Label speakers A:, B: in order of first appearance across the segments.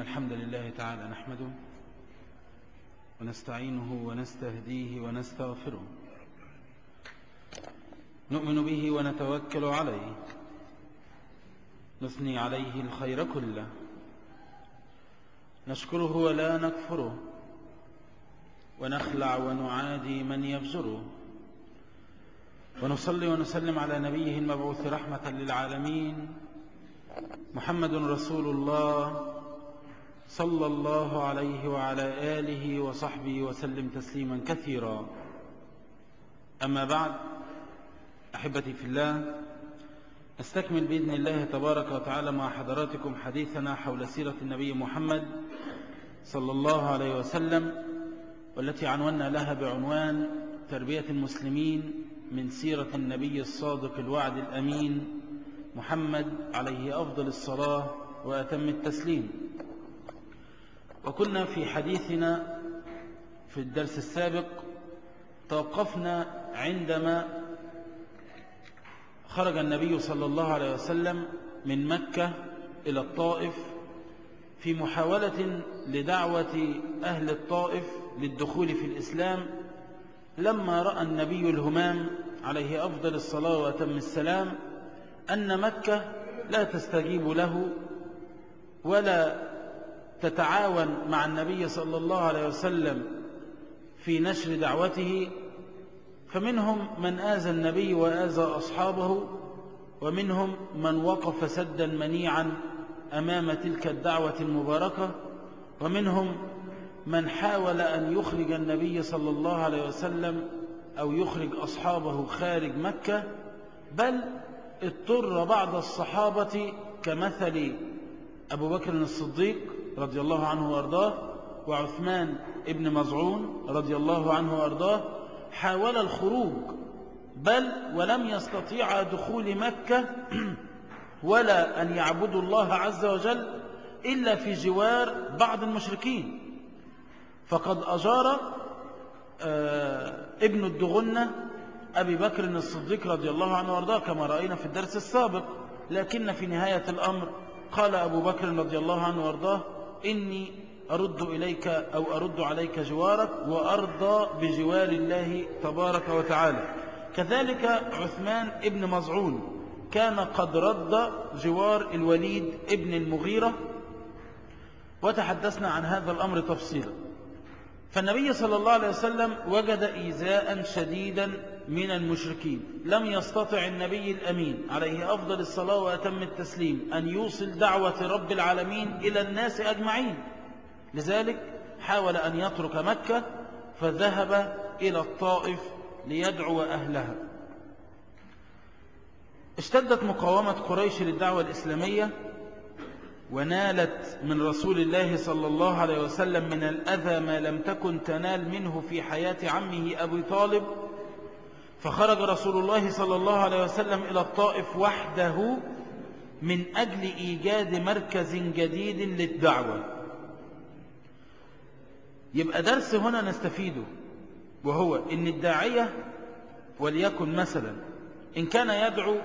A: الحمد لله تعالى نحمده ونستعينه ونستهديه ونستغفره نؤمن به ونتوكل عليه نثني عليه الخير كله نشكره ولا نكفره ونخلع ونعادي من يفجره ونصلي ونسلم على نبيه المبعوث رحمة للعالمين محمد رسول الله صلى الله عليه وعلى آله وصحبه وسلم تسليما كثيرا أما بعد أحبتي في الله أستكمل بإذن الله تبارك وتعالى مع حضراتكم حديثنا حول سيرة النبي محمد صلى الله عليه وسلم والتي عنونا لها بعنوان تربية المسلمين من سيرة النبي الصادق الوعد الأمين محمد عليه أفضل الصلاة وأتم التسليم وكنا في حديثنا في الدرس السابق توقفنا عندما خرج النبي صلى الله عليه وسلم من مكة إلى الطائف في محاولة لدعوة أهل الطائف للدخول في الإسلام لما رأى النبي الهمام عليه أفضل الصلاة وأتم السلام أن مكة لا تستجيب له ولا تتعاون مع النبي صلى الله عليه وسلم في نشر دعوته فمنهم من آذى النبي وآذى أصحابه ومنهم من وقف سدا منيعا أمام تلك الدعوة المباركة ومنهم من حاول أن يخرج النبي صلى الله عليه وسلم أو يخرج أصحابه خارج مكة بل اضطر بعض الصحابة كمثل أبو بكر الصديق رضي الله عنه وأرضاه وعثمان ابن مزعون رضي الله عنه وأرضاه حاول الخروج بل ولم يستطيع دخول مكة ولا أن يعبدوا الله عز وجل إلا في جوار بعض المشركين فقد أجار ابن الدغنة أبي بكر الصديق رضي الله عنه وارضاه كما رأينا في الدرس السابق لكن في نهاية الأمر قال أبو بكر رضي الله عنه وارضاه إني أرد إليك أو أرد عليك جوارك وأرضى بجوار الله تبارك وتعالى كذلك عثمان ابن مزعون كان قد رد جوار الوليد ابن المغيرة وتحدثنا عن هذا الأمر تفصيلا فالنبي صلى الله عليه وسلم وجد إيذاء شديدا من المشركين لم يستطع النبي الأمين عليه أفضل الصلاة وأتم التسليم أن يوصل دعوة رب العالمين إلى الناس أجمعين لذلك حاول أن يترك مكة فذهب إلى الطائف ليدعو أهلها اشتدت مقاومة قريش للدعوة الإسلامية ونالت من رسول الله صلى الله عليه وسلم من الأذى ما لم تكن تنال منه في حياة عمه أبي طالب فخرج رسول الله صلى الله عليه وسلم إلى الطائف وحده من أجل إيجاد مركز جديد للدعوة يبقى درس هنا نستفيده وهو إن الداعية وليكن مثلا إن كان يدعو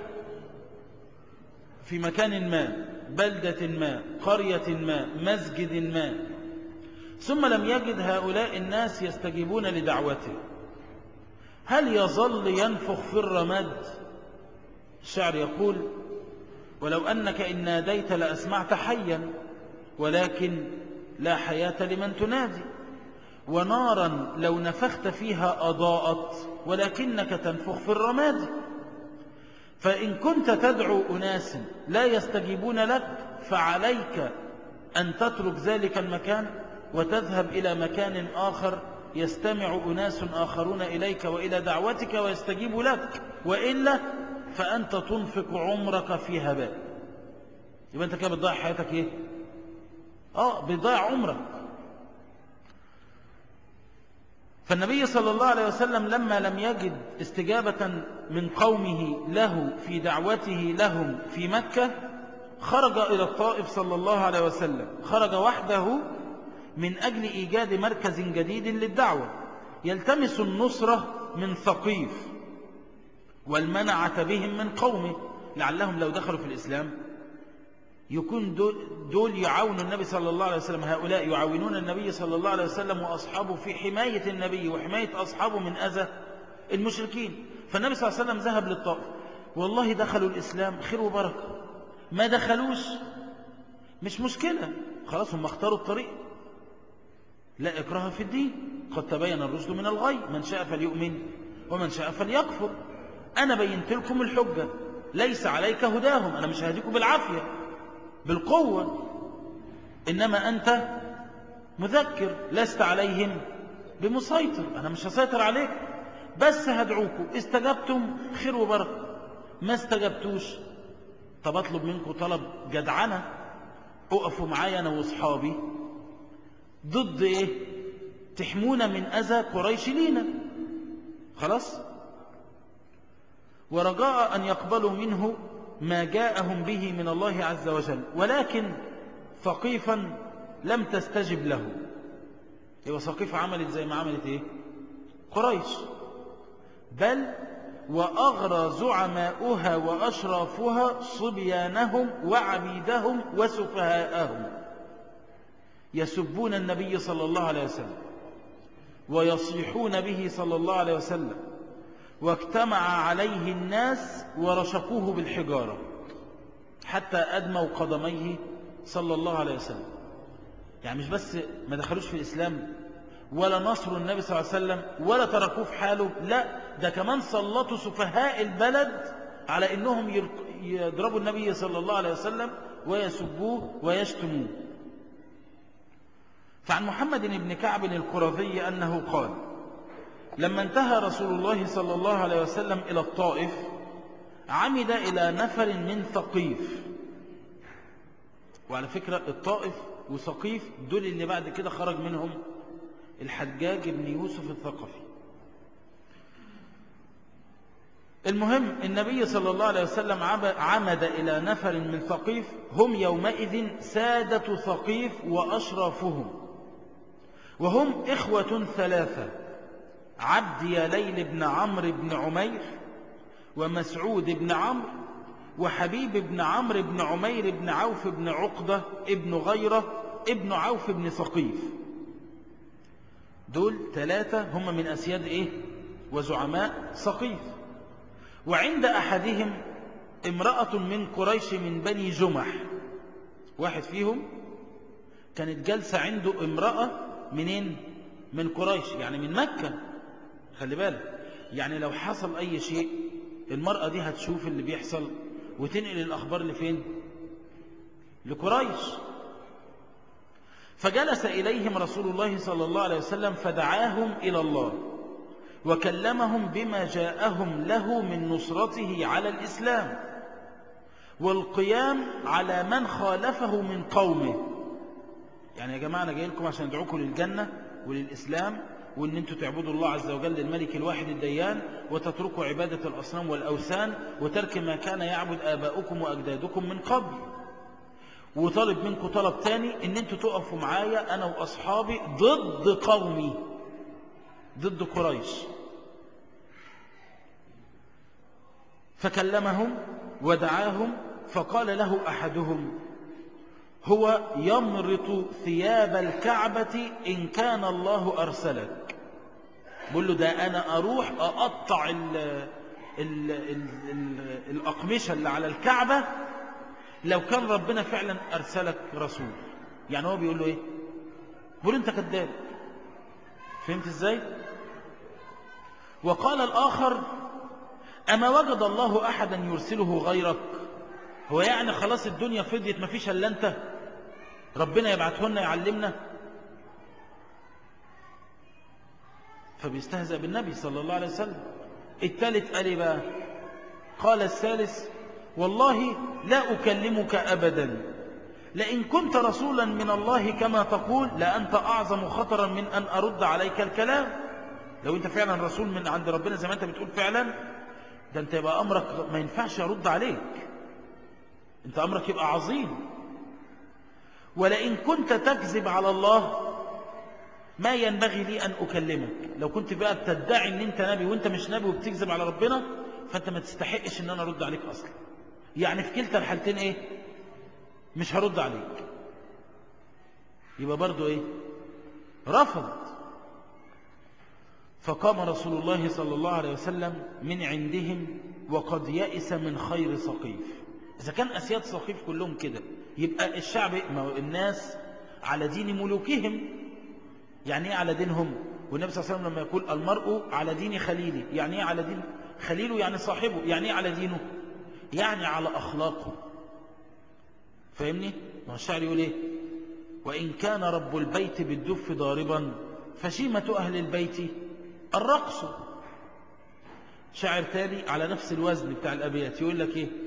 A: في مكان ما بلدة ما قرية ما مسجد ما ثم لم يجد هؤلاء الناس يستجيبون لدعوته هل يظل ينفخ في الرماد الشعر يقول ولو أنك إن ناديت لأسمعت حيا ولكن لا حياة لمن تنادي ونارا لو نفخت فيها أضاءت ولكنك تنفخ في الرماد فإن كنت تدعو أناس لا يستجيبون لك فعليك أن تترك ذلك المكان وتذهب إلى مكان آخر يستمع أناس آخرون إليك وإلى دعوتك ويستجيب لك وإلا فأنت تنفق عمرك في هباء يبقى أنت كده بتضيع حياتك إيه آه بتضيع عمرك فالنبي صلى الله عليه وسلم لما لم يجد استجابة من قومه له في دعوته لهم في مكة خرج إلى الطائف صلى الله عليه وسلم خرج وحده من أجل إيجاد مركز جديد للدعوة يلتمس النصرة من ثقيف والمنعة بهم من قومه لعلهم لو دخلوا في الإسلام يكون دول, دول يعاونوا النبي صلى الله عليه وسلم هؤلاء يعاونون النبي صلى الله عليه وسلم وأصحابه في حماية النبي وحماية أصحابه من أذى المشركين فالنبي صلى الله عليه وسلم ذهب للطائف والله دخلوا الإسلام خير وبركة ما دخلوش مش مشكلة خلاص هم اختاروا الطريق لا إكراه في الدين قد تبين الرشد من الغي من شاء فليؤمن ومن شاء فليكفر أنا بينت لكم الحجة ليس عليك هداهم أنا مش هديكم بالعافية بالقوة إنما أنت مذكر لست عليهم بمسيطر أنا مش هسيطر عليك بس هدعوكم استجبتم خير وبركة ما استجبتوش طب أطلب منكم طلب جدعنة اقفوا معايا أنا وأصحابي ضد إيه تحمونا من أذى قريش لينا خلاص ورجاء أن يقبلوا منه ما جاءهم به من الله عز وجل ولكن ثقيفا لم تستجب له يبقى ثقيفة عملت زي ما عملت ايه قريش بل وأغرى زعماؤها وأشرافها صبيانهم وعبيدهم وسفهاءهم يسبون النبي صلى الله عليه وسلم ويصيحون به صلى الله عليه وسلم واجتمع عليه الناس ورشقوه بالحجارة حتى أدموا قدميه صلى الله عليه وسلم يعني مش بس ما دخلوش في الإسلام ولا نصروا النبي صلى الله عليه وسلم ولا تركوه في حاله لا ده كمان سلطوا سفهاء البلد على إنهم يضربوا النبي صلى الله عليه وسلم ويسبوه ويشتموه فعن محمد بن كعب القرظي أنه قال لما انتهى رسول الله صلى الله عليه وسلم إلى الطائف عمد إلى نفر من ثقيف وعلى فكرة الطائف وثقيف دول اللي بعد كده خرج منهم الحجاج بن يوسف الثقفي المهم النبي صلى الله عليه وسلم عمد إلى نفر من ثقيف هم يومئذ سادة ثقيف وأشرافهم وهم إخوة ثلاثة عبد يليل بن عمرو بن عمير ومسعود بن عمرو وحبيب بن عمرو بن عمير بن عوف بن عقدة ابن غيرة ابن عوف بن ثقيف دول ثلاثة هم من أسياد إيه وزعماء ثقيف وعند أحدهم امرأة من قريش من بني جمح واحد فيهم كانت جالسة عنده امرأة منين من قريش يعني من مكة خلي بالك يعني لو حصل أي شيء المرأة دي هتشوف اللي بيحصل وتنقل الأخبار لفين لقريش فجلس إليهم رسول الله صلى الله عليه وسلم فدعاهم إلى الله وكلمهم بما جاءهم له من نصرته على الإسلام والقيام على من خالفه من قومه يعني يا جماعة أنا جاي لكم عشان أدعوكم للجنة وللإسلام وأن أنتم تعبدوا الله عز وجل الملك الواحد الديان وتتركوا عبادة الأصنام والأوثان وترك ما كان يعبد آباؤكم وأجدادكم من قبل وطالب منكم طلب تاني ان انتوا تقفوا معايا انا واصحابي ضد قومي ضد قريش فكلمهم ودعاهم فقال له احدهم هو يمرط ثياب الكعبة إن كان الله أرسلك بقول له ده أنا أروح أقطع ال ال ال ال الأقمشة اللي على الكعبة لو كان ربنا فعلا أرسلك رسول يعني هو بيقول له إيه بيقول أنت كذاب فهمت إزاي وقال الآخر أما وجد الله أحدا يرسله غيرك هو يعني خلاص الدنيا فضيت ما فيش الا انت ربنا يبعته لنا يعلمنا فبيستهزأ بالنبي صلى الله عليه وسلم الثالث قال بقى قال الثالث والله لا أكلمك أبدا لئن كنت رسولا من الله كما تقول لأنت أعظم خطرا من أن أرد عليك الكلام لو أنت فعلا رسول من عند ربنا زي ما أنت بتقول فعلا ده أنت يبقى أمرك ما ينفعش أرد عليك أنت أمرك يبقى عظيم ولئن كنت تكذب على الله ما ينبغي لي أن أكلمك لو كنت بقى بتدعي أن أنت نبي وأنت مش نبي وبتكذب على ربنا فأنت ما تستحقش أن أنا أرد عليك أصلا يعني في كلتا الحالتين إيه مش هرد عليك يبقى برضو ايه رفض فقام رسول الله صلى الله عليه وسلم من عندهم وقد يئس من خير سقيف إذا كان أسياد سقيف كلهم كده يبقى الشعب الناس على دين ملوكهم يعني ايه على دينهم والنبي صلى الله عليه وسلم لما يقول المرء على دين خليله يعني ايه على دين خليله يعني صاحبه يعني ايه على دينه يعني على أخلاقه فاهمني ما الشعر يقول ايه وإن كان رب البيت بالدف ضاربا فشيمة أهل البيت الرقص شاعر تاني على نفس الوزن بتاع الأبيات يقول لك ايه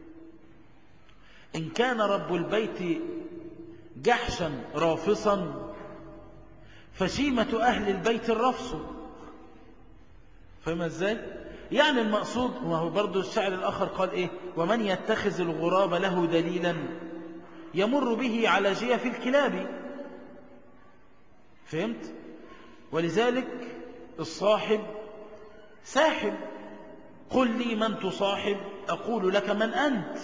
A: إن كان رب البيت جحشا رافصا فشيمة أهل البيت الرفص فهم ازاي يعني المقصود وهو برضو الشاعر الآخر قال إيه ومن يتخذ الغراب له دليلا يمر به على جيف الكلاب فهمت ولذلك الصاحب ساحب قل لي من تصاحب أقول لك من أنت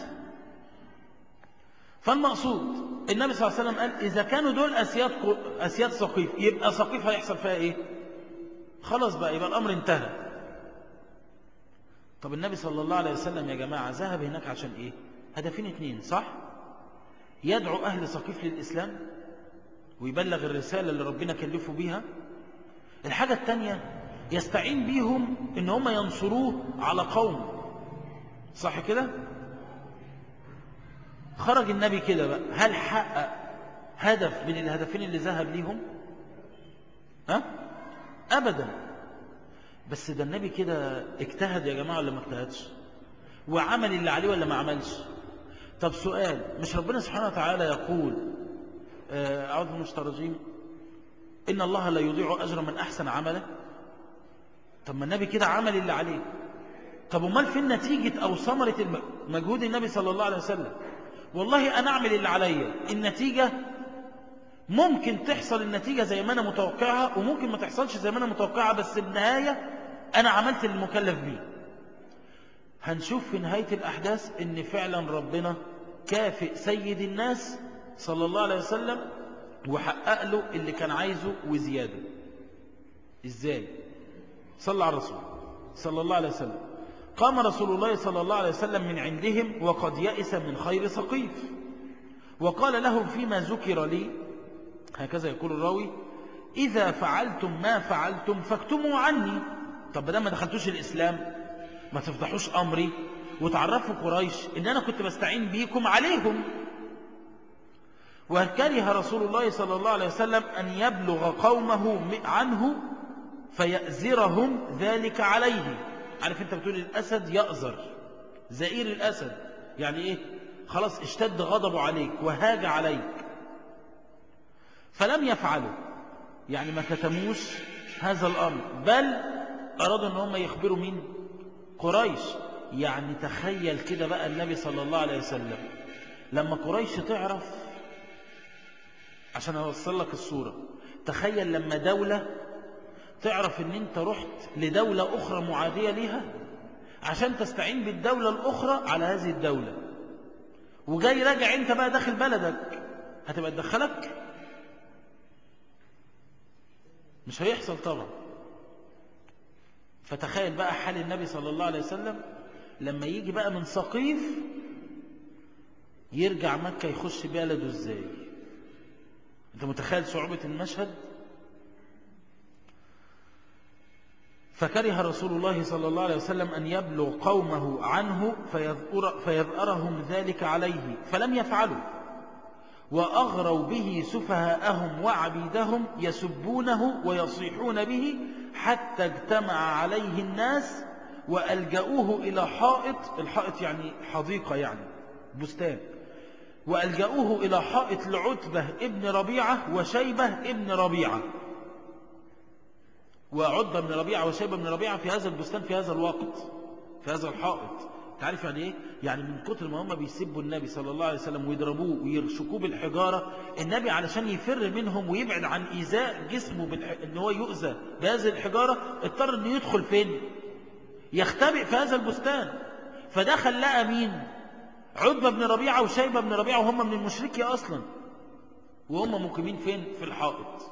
A: فالمقصود النبي صلى الله عليه وسلم قال إذا كانوا دول أسياد, أسياد سقيف يبقى سقيف هيحصل فيها إيه خلاص بقى يبقى الأمر انتهى طب النبي صلى الله عليه وسلم يا جماعة ذهب هناك عشان إيه هدفين اتنين صح يدعو أهل سقيف للإسلام ويبلغ الرسالة اللي ربنا كلفه بيها الحاجة التانية يستعين بيهم ان هم ينصروه على قوم صح كده خرج النبي كده بقى هل حقق هدف من الهدفين اللي ذهب ليهم ها ابدا بس ده النبي كده اجتهد يا جماعة ولا ما اجتهدش وعمل اللي عليه ولا ما عملش طب سؤال مش ربنا سبحانه وتعالى يقول أعوذ من الرجيم إن الله لا يضيع أجر من أحسن عمله طب ما النبي كده عمل اللي عليه طب ومال فين نتيجة أو ثمرة مجهود النبي صلى الله عليه وسلم والله أنا أعمل اللي عليا النتيجة ممكن تحصل النتيجة زي ما أنا متوقعها وممكن ما تحصلش زي ما أنا متوقعها بس النهاية أنا عملت المكلف بيه هنشوف في نهاية الأحداث إن فعلا ربنا كافئ سيد الناس صلى الله عليه وسلم وحقق له اللي كان عايزه وزيادة إزاي صلى على الرسول صلى الله عليه وسلم قام رسول الله صلى الله عليه وسلم من عندهم وقد يئس من خير سقيف وقال لهم فيما ذكر لي هكذا يقول الراوي إذا فعلتم ما فعلتم فاكتموا عني طب بدل ما دخلتوش الإسلام ما تفضحوش أمري وتعرفوا قريش إن أنا كنت بستعين بيكم عليهم وكره رسول الله صلى الله عليه وسلم أن يبلغ قومه عنه فيأزرهم ذلك عليه عارف انت بتقول الأسد يأزر زئير الأسد يعني ايه خلاص اشتد غضبه عليك وهاج عليك فلم يفعلوا يعني ما كتموش هذا الأمر بل أرادوا أن هم يخبروا مين قريش يعني تخيل كده بقى النبي صلى الله عليه وسلم لما قريش تعرف عشان أوصل لك الصورة تخيل لما دولة تعرف ان انت رحت لدولة اخرى معادية ليها عشان تستعين بالدولة الاخرى على هذه الدولة وجاي راجع انت بقى داخل بلدك هتبقى تدخلك مش هيحصل طبعا فتخيل بقى حال النبي صلى الله عليه وسلم لما يجي بقى من سقيف يرجع مكة يخش بلده ازاي انت متخيل صعوبة المشهد فكره رسول الله صلى الله عليه وسلم أن يبلغ قومه عنه فيذأر فيذأرهم ذلك عليه فلم يفعلوا وأغروا به سفهاءهم وعبيدهم يسبونه ويصيحون به حتى اجتمع عليه الناس وألجأوه إلى حائط الحائط يعني حديقة يعني بستان وألجأوه إلى حائط لعتبة ابن ربيعة وشيبة ابن ربيعة وعتبة بن ربيعة وشيبة بن ربيعة في هذا البستان في هذا الوقت في هذا الحائط تعرف يعني ايه يعني من كتر ما هم بيسبوا النبي صلى الله عليه وسلم ويضربوه ويرشكوه بالحجارة النبي علشان يفر منهم ويبعد عن إيذاء جسمه بالح... ان هو يؤذى بهذه الحجارة اضطر انه يدخل فين يختبئ في هذا البستان فدخل لقى مين عتبة بن ربيعة وشيبة بن ربيعة وهم من المشركين أصلا وهم مقيمين فين في الحائط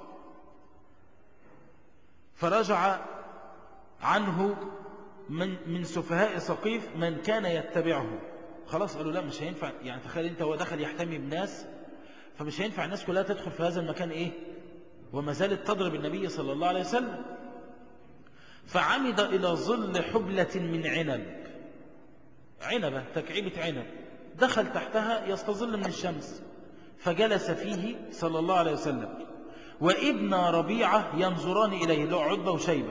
A: فرجع عنه من, من سفهاء سقيف من كان يتبعه خلاص قالوا لا مش هينفع يعني تخيل انت هو دخل يحتمي بناس فمش هينفع الناس كلها تدخل في هذا المكان ايه وما زالت تضرب النبي صلى الله عليه وسلم فعمد إلى ظل حبلة من عنب عنبة تكعيبة عنب دخل تحتها يستظل من الشمس فجلس فيه صلى الله عليه وسلم وابن ربيعة ينظران إليه له عدبة وشيبة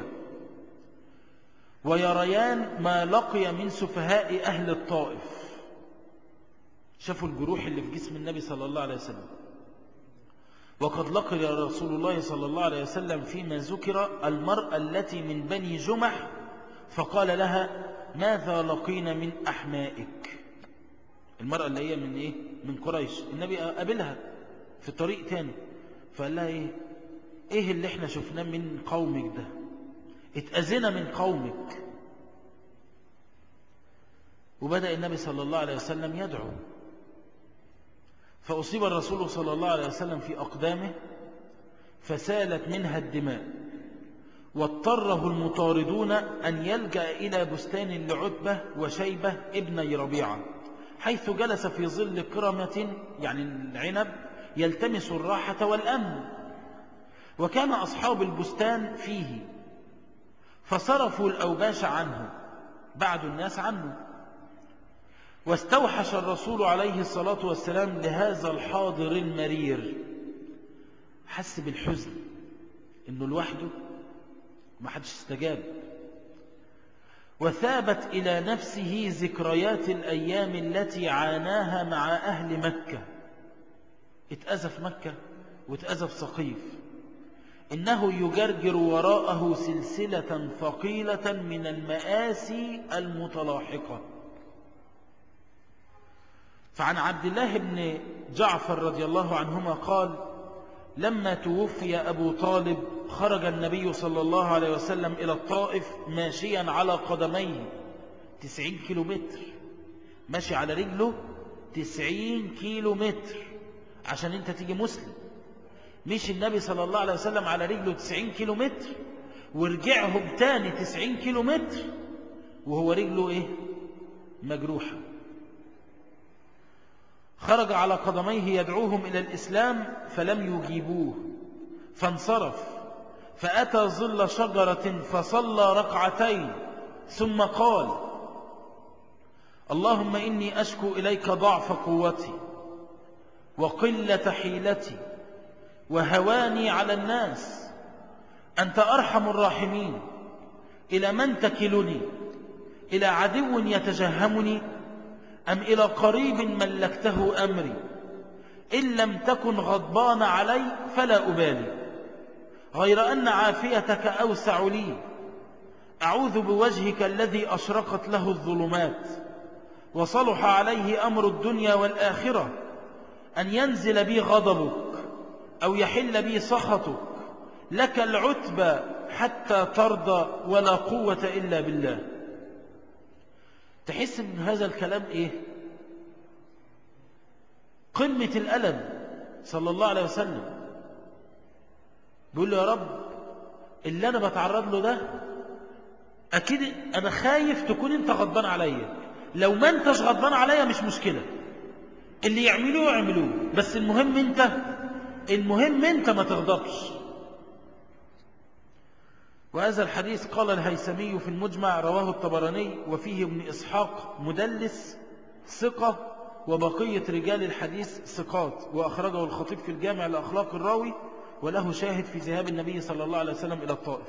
A: ويريان ما لقي من سفهاء أهل الطائف شافوا الجروح اللي في جسم النبي صلى الله عليه وسلم وقد لقي رسول الله صلى الله عليه وسلم فيما ذكر المرأة التي من بني جمح فقال لها ماذا لقينا من أحمائك المرأة اللي هي من إيه من قريش النبي قابلها في طريق تاني فقال لها إيه إيه اللي إحنا شفناه من قومك ده اتأذنا من قومك وبدأ النبي صلى الله عليه وسلم يدعو فأصيب الرسول صلى الله عليه وسلم في أقدامه فسالت منها الدماء واضطره المطاردون أن يلجأ إلى بستان لعتبة وشيبة ابني ربيعة حيث جلس في ظل كرمة يعني العنب يلتمس الراحة والأمن وكان أصحاب البستان فيه فصرفوا الأوباش عنه بعدوا الناس عنه واستوحش الرسول عليه الصلاة والسلام لهذا الحاضر المرير حس بالحزن انه لوحده ما حدش استجاب وثابت إلى نفسه ذكريات الأيام التي عاناها مع أهل مكة اتأذى في مكة واتأذى في سقيف إنه يجرجر وراءه سلسلة ثقيلة من المآسي المتلاحقة فعن عبد الله بن جعفر رضي الله عنهما قال لما توفي أبو طالب خرج النبي صلى الله عليه وسلم إلى الطائف ماشيا على قدميه تسعين كيلو متر ماشي على رجله تسعين كيلو متر عشان انت تيجي مسلم مش النبي صلى الله عليه وسلم على رجله تسعين كيلو متر ورجعهم تاني تسعين كيلو متر وهو رجله ايه مجروحة خرج على قدميه يدعوهم إلى الإسلام فلم يجيبوه فانصرف فأتى ظل شجرة فصلى ركعتين ثم قال اللهم إني أشكو إليك ضعف قوتي وقلة حيلتي وهواني على الناس أنت أرحم الراحمين إلى من تكلني إلى عدو يتجهمني أم إلى قريب ملكته أمري إن لم تكن غضبان علي فلا أبالي غير أن عافيتك أوسع لي أعوذ بوجهك الذي أشرقت له الظلمات وصلح عليه أمر الدنيا والآخرة أن ينزل بي غضبك أو يحل بي سخطك لك العتبى حتى ترضى ولا قوة إلا بالله تحس من هذا الكلام إيه قمة الألم صلى الله عليه وسلم بيقول له يا رب اللي أنا بتعرض له ده أكيد أنا خايف تكون أنت غضبان عليا لو ما أنتش غضبان عليا مش مشكلة اللي يعملوه يعملوه بس المهم أنت المهم أنت ما تغضبش وهذا الحديث قال الهيثمي في المجمع رواه الطبراني وفيه ابن إسحاق مدلس ثقة وبقية رجال الحديث ثقات وأخرجه الخطيب في الجامع لأخلاق الراوي وله شاهد في ذهاب النبي صلى الله عليه وسلم إلى الطائف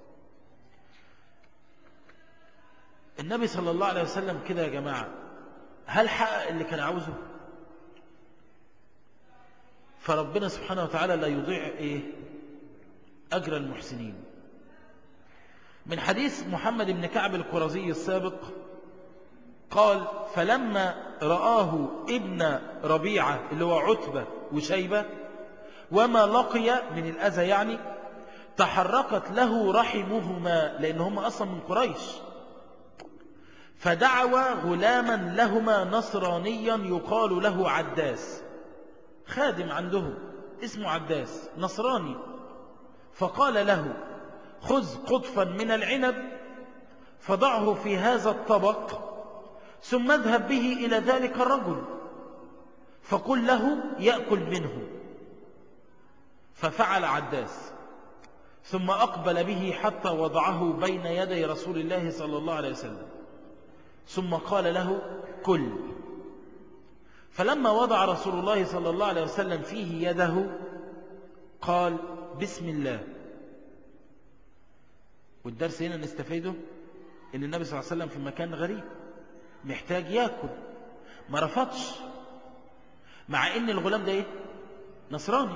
A: النبي صلى الله عليه وسلم كده يا جماعة هل حقق اللي كان عاوزه فربنا سبحانه وتعالى لا يضيع إيه أجر المحسنين من حديث محمد بن كعب القرزي السابق قال فلما رآه ابن ربيعة اللي هو عتبة وشيبة وما لقي من الأذى يعني تحركت له رحمهما لأن هم أصلا من قريش فدعوا غلاما لهما نصرانيا يقال له عداس خادم عندهم اسمه عداس نصراني فقال له خذ قطفا من العنب فضعه في هذا الطبق ثم اذهب به إلى ذلك الرجل فقل له يأكل منه ففعل عداس ثم أقبل به حتى وضعه بين يدي رسول الله صلى الله عليه وسلم ثم قال له كل فلما وضع رسول الله صلى الله عليه وسلم فيه يده قال بسم الله والدرس هنا نستفيده ان النبي صلى الله عليه وسلم في مكان غريب محتاج ياكل ما رفضش مع ان الغلام ده ايه نصراني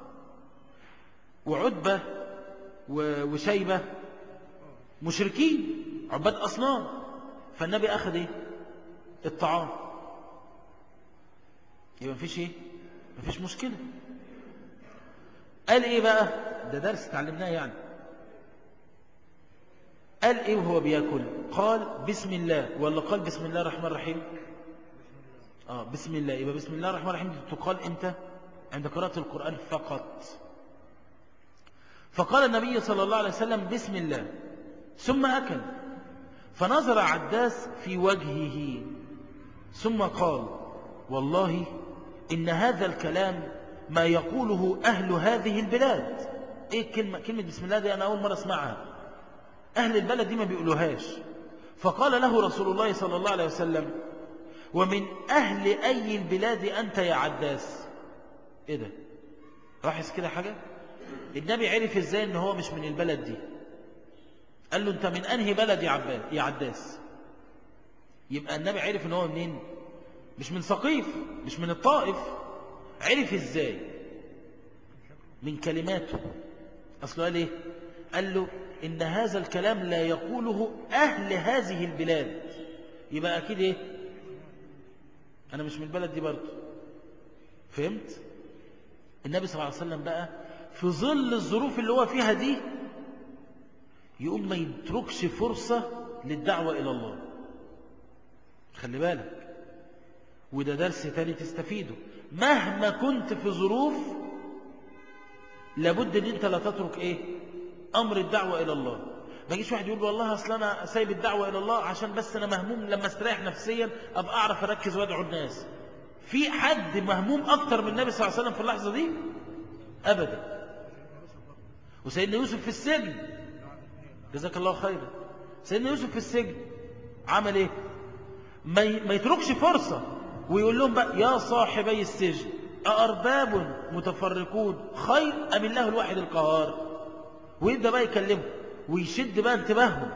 A: وعتبة وشيبة مشركين عباد أصنام فالنبي أخذ إيه الطعام يبقى مفيش إيه مفيش مشكلة قال إيه بقى ده درس تعلمناه يعني قال إيه وهو بيأكل قال بسم الله ولا قال بسم الله الرحمن الرحيم آه بسم الله يبقى بسم الله الرحمن الرحيم تقال إمتى عند قراءة القرآن فقط فقال النبي صلى الله عليه وسلم بسم الله ثم أكل فنظر عداس في وجهه ثم قال والله إن هذا الكلام ما يقوله أهل هذه البلاد إيه كلمة, كلمة بسم الله دي أنا أول مرة اسمعها أهل البلد دي ما بيقولوهاش فقال له رسول الله صلى الله عليه وسلم ومن أهل أي البلاد أنت يا عداس إيه ده راحس كده حاجة النبي عرف إزاي إن هو مش من البلد دي قال له أنت من أنهي بلد يا, عباد يا عداس يبقى النبي عرف إن هو منين مش من سقيف مش من الطائف عرف إزاي من كلماته أصله قال إيه قال له إن هذا الكلام لا يقوله أهل هذه البلاد يبقى أكيد إيه أنا مش من البلد دي برضه فهمت النبي صلى الله عليه وسلم بقى في ظل الظروف اللي هو فيها دي يقوم ما يتركش فرصة للدعوة إلى الله خلي بالك وده درس تاني تستفيده مهما كنت في ظروف لابد ان انت لا تترك ايه امر الدعوة الى الله ما يجيش واحد يقول والله اصل انا سايب الدعوة الى الله عشان بس انا مهموم لما استريح نفسيا ابقى اعرف اركز وادعو الناس في حد مهموم اكتر من النبي صلى الله عليه وسلم في اللحظة دي ابدا وسيدنا يوسف في السجن جزاك الله خيرا سيدنا يوسف في السجن عمل ايه ما ما يتركش فرصة ويقول لهم بقى يا صاحبي السجن أأرباب متفرقون خير أم الله الواحد القهار ويبدأ بقى يكلمه ويشد بقى انتباههم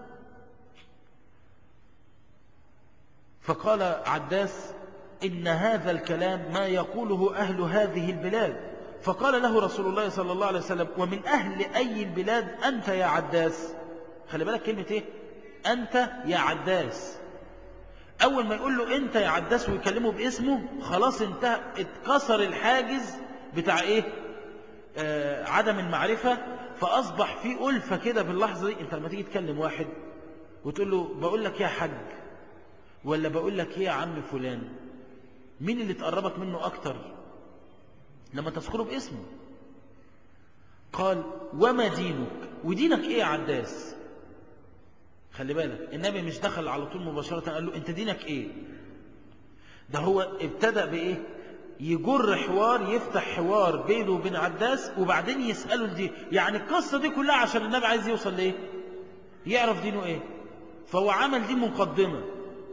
A: فقال عداس إن هذا الكلام ما يقوله أهل هذه البلاد فقال له رسول الله صلى الله عليه وسلم ومن أهل أي البلاد أنت يا عداس خلي بالك كلمة إيه أنت يا عداس أول ما يقول له أنت يا عداس ويكلمه باسمه خلاص انتهى اتكسر الحاجز بتاع إيه آه عدم المعرفة فأصبح في ألفة كده في اللحظة دي أنت لما تيجي تكلم واحد وتقول له بقول لك يا حج ولا بقول لك ايه يا عم فلان مين اللي تقربك منه أكتر لما تذكره باسمه قال وما دينك ودينك ايه يا عداس خلي بالك النبي مش دخل على طول مباشرة قال له انت دينك ايه ده هو ابتدأ بايه يجر حوار يفتح حوار بينه وبين عداس وبعدين يسأله الدين يعني القصة دي كلها عشان النبي عايز يوصل لإيه يعرف دينه إيه فهو عمل دي مقدمة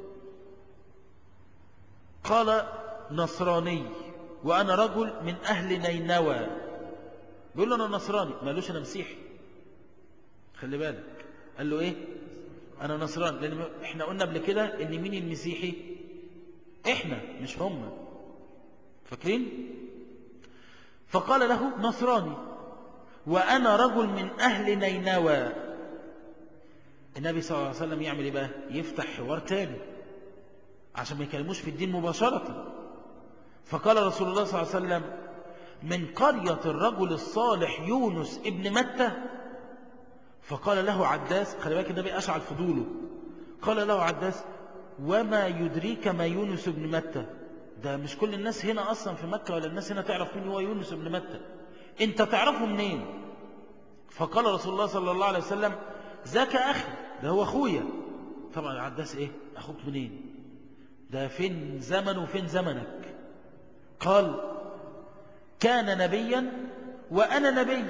A: قال نصراني وأنا رجل من أهل نينوى بيقول له أنا نصراني ما قالوش أنا مسيحي خلي بالك قال له إيه أنا نصراني لأن إحنا قلنا قبل كده إن مين المسيحي إحنا مش هم فاكرين فقال له نصراني وأنا رجل من أهل نينوى النبي صلى الله عليه وسلم يعمل إيه بقى يفتح حوار تاني عشان ما يكلموش في الدين مباشرة فقال رسول الله صلى الله عليه وسلم من قرية الرجل الصالح يونس ابن متى فقال له عداس خلي بالك النبي أشعل فضوله قال له عداس وما يدريك ما يونس بن متى ده مش كل الناس هنا أصلا في مكة ولا الناس هنا تعرف مين هو يونس بن متى انت تعرفه منين فقال رسول الله صلى الله عليه وسلم ذاك أخي ده هو أخويا طبعا عداس إيه أخوك منين ده فين زمن وفين زمنك قال كان نبيا وأنا نبي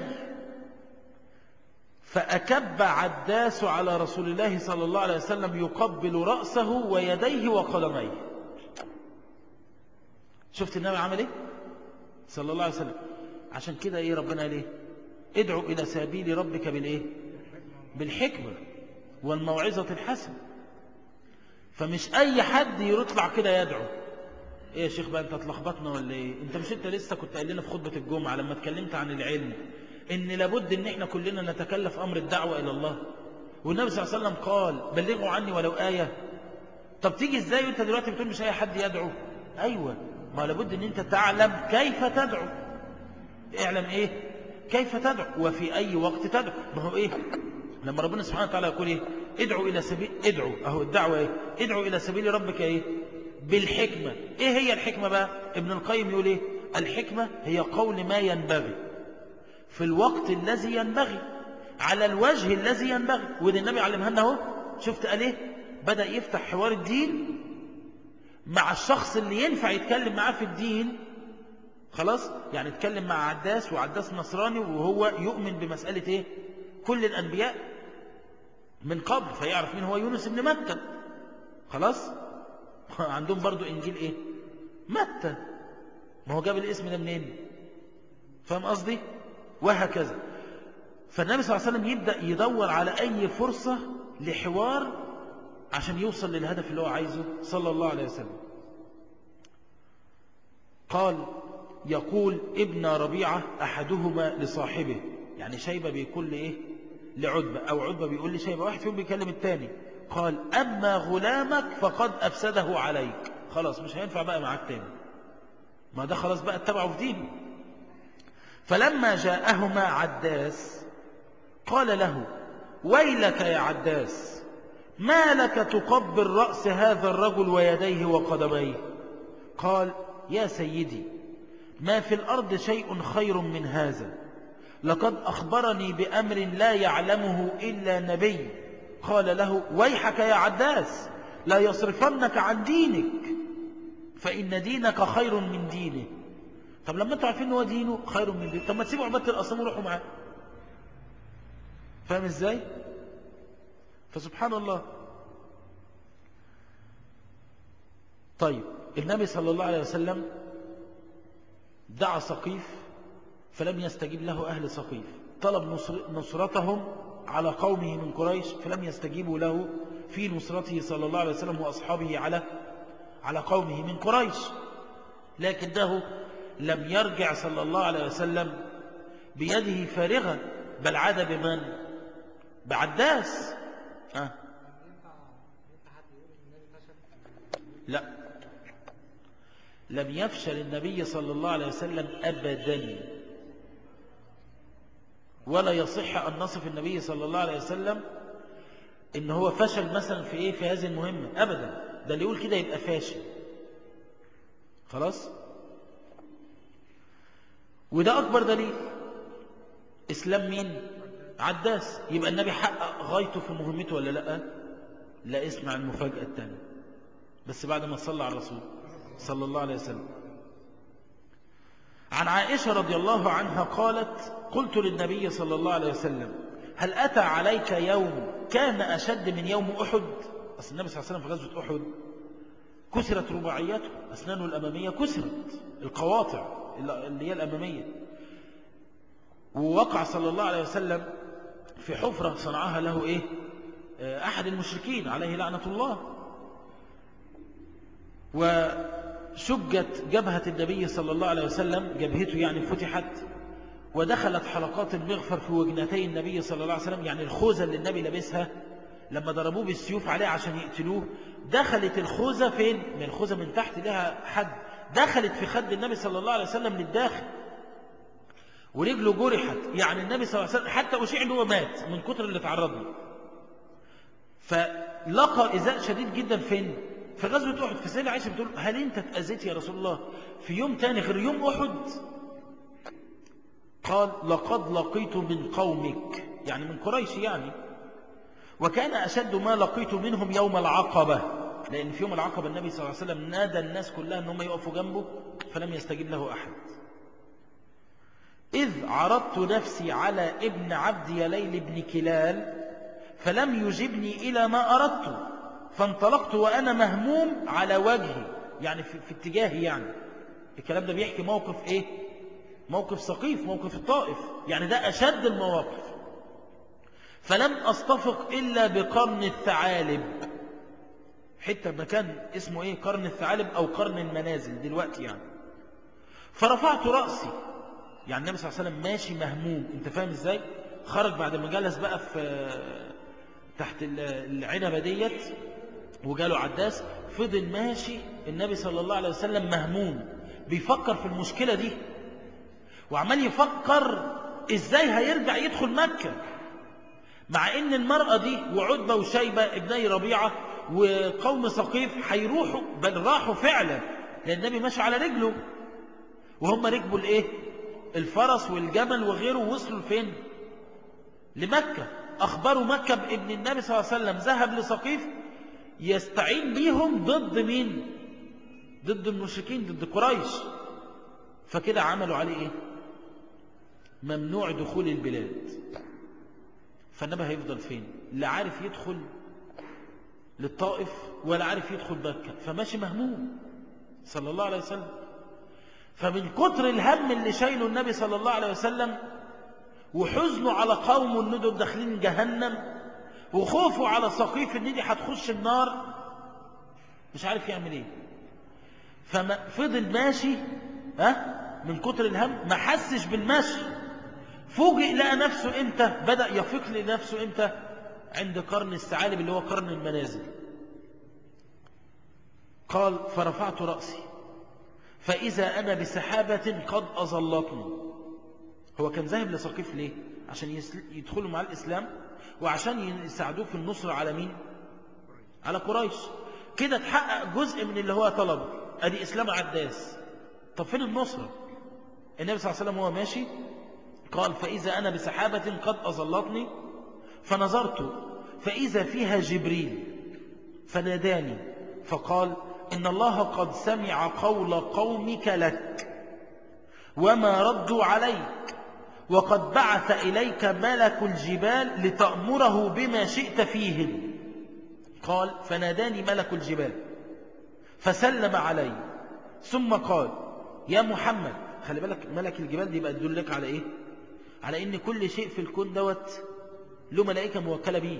A: فأكب عداس على رسول الله صلى الله عليه وسلم يقبل رأسه ويديه وقدميه شفت النبي عمل ايه صلى الله عليه وسلم عشان كده ايه ربنا قال ايه ادعو الى سبيل ربك بالايه بالحكمة والموعظة الحسنة فمش اي حد يطلع كده يدعو ايه يا شيخ بقى انت اتلخبطنا ولا ايه انت مش انت لسه كنت قايل لنا في خطبة الجمعة لما اتكلمت عن العلم ان لابد ان احنا كلنا نتكلف امر الدعوة الى الله والنبي صلى الله عليه وسلم قال بلغوا عني ولو آية طب تيجي ازاي وانت دلوقتي بتقول مش اي حد يدعو ايوه ما لابد ان انت تعلم كيف تدعو اعلم ايه كيف تدعو وفي اي وقت تدعو ما هو ايه لما ربنا سبحانه وتعالى يقول ايه ادعو الى سبيل ادعو اهو الدعوه ايه ادعو الى سبيل ربك ايه بالحكمه ايه هي الحكمه بقى ابن القيم يقول ايه الحكمه هي قول ما ينبغي في الوقت الذي ينبغي على الوجه الذي ينبغي وده النبي علمها لنا اهو شفت قال ايه بدا يفتح حوار الدين مع الشخص اللي ينفع يتكلم معاه في الدين خلاص يعني يتكلم مع عداس وعداس نصراني وهو يؤمن بمسألة ايه كل الأنبياء من قبل فيعرف مين هو يونس بن متى خلاص عندهم برضو إنجيل ايه متى ما هو جاب الاسم ده منين فاهم قصدي وهكذا فالنبي صلى الله عليه وسلم يبدأ يدور على أي فرصة لحوار عشان يوصل للهدف اللي هو عايزه صلى الله عليه وسلم قال يقول ابن ربيعة أحدهما لصاحبه يعني شيبة بيقول لإيه لعدبة أو عدبة بيقول لشيبة واحد فيهم بيكلم التاني قال أما غلامك فقد أفسده عليك خلاص مش هينفع بقى معاك تاني ما ده خلاص بقى اتبعه في دينه فلما جاءهما عداس قال له ويلك يا عداس ما لك تقبل رأس هذا الرجل ويديه وقدميه قال يا سيدي ما في الأرض شيء خير من هذا لقد أخبرني بأمر لا يعلمه إلا نبي قال له ويحك يا عداس لا يصرفنك عن دينك فإن دينك خير من دينه طب لما انتوا عارفين هو دينه خير من دينه طب ما تسيبوا عبادة الأصنام وروحوا معاه فاهم ازاي فسبحان الله طيب النبي صلى الله عليه وسلم دعا سقيف فلم يستجيب له أهل سقيف طلب نصر نصرتهم على قومه من قريش فلم يستجيبوا له في نصرته صلى الله عليه وسلم وأصحابه على على قومه من قريش لكنه لم يرجع صلى الله عليه وسلم بيده فارغة بل عاد بمن بعداس آه. لا لم يفشل النبي صلى الله عليه وسلم أبدا ولا يصح أن نصف النبي صلى الله عليه وسلم إن هو فشل مثلا في إيه في هذه المهمة أبدا ده اللي يقول كده يبقى فاشل خلاص وده أكبر دليل إسلام مين عداس يبقى النبي حقق غايته في مهمته ولا لا لا اسمع المفاجأة الثانية بس بعد ما صلى على الرسول صلى الله عليه وسلم عن عائشة رضي الله عنها قالت قلت للنبي صلى الله عليه وسلم هل أتى عليك يوم كان أشد من يوم أحد أصل النبي صلى الله عليه وسلم في غزوة أحد كسرت رباعياته أسنانه الأمامية كسرت القواطع اللي هي الأمامية ووقع صلى الله عليه وسلم في حفرة صنعها له إيه أحد المشركين عليه لعنة الله وشجت جبهة النبي صلى الله عليه وسلم جبهته يعني فتحت ودخلت حلقات المغفر في وجنتي النبي صلى الله عليه وسلم يعني الخوذة اللي النبي لبسها لما ضربوه بالسيوف عليه عشان يقتلوه دخلت الخوذة فين؟ من الخوذة من تحت لها حد دخلت في خد النبي صلى الله عليه وسلم للداخل ورجله جرحت يعني النبي صلى الله عليه وسلم حتى أشيع أنه مات من كتر اللي تعرض له فلقى إزاء شديد جدا فين في غزوة أحد فسيدة عائشة بتقول هل أنت اتأذيت يا رسول الله في يوم تاني غير يوم أحد قال لقد لقيت من قومك يعني من قريش يعني وكان أشد ما لقيت منهم يوم العقبة لأن في يوم العقبة النبي صلى الله عليه وسلم نادى الناس كلها أنهم يقفوا جنبه فلم يستجيب له أحد إذ عرضت نفسي على ابن عبد يليل بن كلال فلم يجبني إلى ما أردت فانطلقت وأنا مهموم على وجهي يعني في, في اتجاهي يعني الكلام ده بيحكي موقف إيه موقف سقيف موقف الطائف يعني ده أشد المواقف فلم أستفق إلا بقرن الثعالب حتى مكان اسمه إيه قرن الثعالب أو قرن المنازل دلوقتي يعني فرفعت رأسي يعني النبي صلى الله عليه وسلم ماشي مهموم انت فاهم ازاي خرج بعد ما جلس بقى في تحت العنبة ديت وجاله عداس فضل ماشي النبي صلى الله عليه وسلم مهموم بيفكر في المشكلة دي وعمال يفكر ازاي هيرجع يدخل مكة مع ان المرأة دي وعتبة وشيبة ابني ربيعة وقوم سقيف هيروحوا بل راحوا فعلا لان النبي ماشي على رجله وهم ركبوا الايه الفرس والجمل وغيره وصلوا فين لمكة أخبروا مكة بابن النبي صلى الله عليه وسلم ذهب لسقيف يستعين بيهم ضد مين ضد المشركين ضد قريش فكده عملوا عليه ايه ممنوع دخول البلاد فالنبي هيفضل فين لا عارف يدخل للطائف ولا عارف يدخل مكة فماشي مهموم صلى الله عليه وسلم فمن كتر الهم اللي شايله النبي صلى الله عليه وسلم وحزنه على قوم ان دول داخلين جهنم وخوفه على سقيف ان دي هتخش النار مش عارف يعمل ايه ففضل ماشي ها من كتر الهم ما حسش بالمشي فوجئ لقى نفسه امتى بدأ يفيق لنفسه امتى عند قرن الثعالب اللي هو قرن المنازل قال فرفعت رأسي فإذا أنا بسحابة قد أظلتني هو كان ذاهب لسقيف ليه عشان يدخلوا مع الإسلام وعشان يساعدوه في النصر على مين على قريش كده تحقق جزء من اللي هو طلبه أدي إسلام عداس طب فين النصرة النبي صلى الله عليه وسلم هو ماشي قال فإذا أنا بسحابة قد أظلتني فنظرت فإذا فيها جبريل فناداني فقال إن الله قد سمع قول قومك لك وما ردوا عليك وقد بعث إليك ملك الجبال لتأمره بما شئت فيهم قال فناداني ملك الجبال فسلم علي ثم قال يا محمد خلي بالك ملك الجبال دي بقى تدلك على ايه على ان كل شيء في الكون دوت له ملائكة موكلة بيه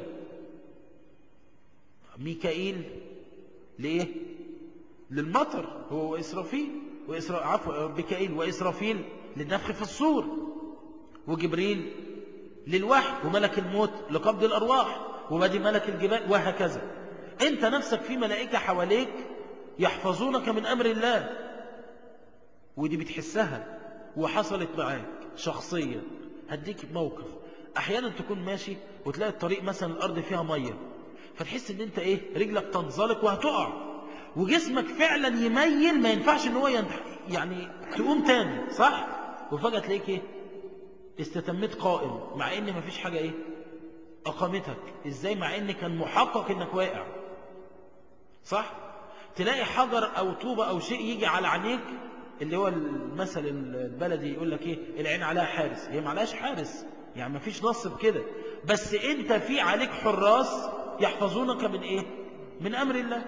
A: ميكائيل لإيه للمطر هو وإسرافيل وإسرا... عفوا بكائيل وإسرافيل للنفخ في الصور وجبريل للوحي وملك الموت لقبض الأرواح وبدي ملك الجبال وهكذا انت نفسك في ملائكة حواليك يحفظونك من أمر الله ودي بتحسها وحصلت معاك شخصيا هديك موقف أحيانا تكون ماشي وتلاقي الطريق مثلا الأرض فيها مية فتحس ان انت ايه رجلك تنزلق وهتقع وجسمك فعلا يميل ما ينفعش ان هو ينح... يعني تقوم تاني صح وفجأة تلاقيك ايه استتميت قائم مع ان مفيش حاجة ايه اقامتك ازاي مع ان كان محقق انك واقع صح تلاقي حجر او طوبة او شيء يجي على عينيك اللي هو المثل البلدي يقول لك ايه العين عليها حارس هي ما عليهاش حارس يعني مفيش نص بكده بس انت في عليك حراس يحفظونك من ايه من امر الله